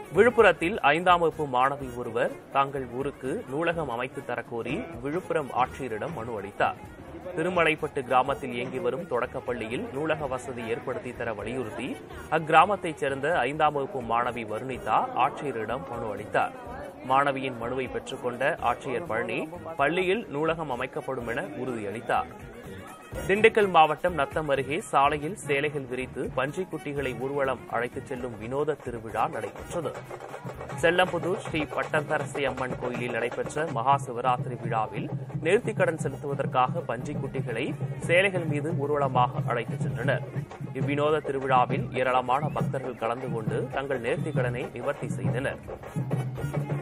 விழுப்புரத்தில் ஐந்தாம் வகுப்பு மாணவி ஒருவர் தங்கள் ஊருக்கு நூலகம் அமைத்து தரக்கோரி விழுப்புரம் ஆட்சியரிடம் மனு அளித்தார் திருமலைப்பட்டு கிராமத்தில் இயங்கி வரும் தொடக்கப் பள்ளியில் நூலக வசதி ஏற்படுத்தி தர வலியுறுத்தி அக்கிராமத்தைச் சேர்ந்த ஐந்தாம் வகுப்பு மாணவி வருணிதா ஆட்சியரிடம் மனு அளித்தார் மாணவியின் மனுவை பெற்றுக்கொண்ட ஆட்சியர் பழனி பள்ளியில் நூலகம் அமைக்கப்படும் என உறுதியளித்தார் திண்டுக்கல் மாவட்டம் நத்தம் அருகே சாலையில் சேலைகள் விரித்து பன்றிக் குட்டிகளை ஊர்வலம் அழைத்துச் செல்லும் வினோத திருவிழா நடைபெற்றது செல்லம்புதூர் ஸ்ரீ பட்டத்தரசி அம்மன் கோயிலில் நடைபெற்ற மகா சிவராத்திரி விழாவில் நேர்த்திக்கடன் செலுத்துவதற்காக பன்றிக் குட்டிகளை சேலைகள் மீது ஊர்வலமாக அழைத்துச் சென்றனர் இவ்வினோத திருவிழாவில் ஏராளமான பக்தர்கள் கலந்து கொண்டு தங்கள் நேர்த்திக்கடனை நிவர்த்தி செய்தனர்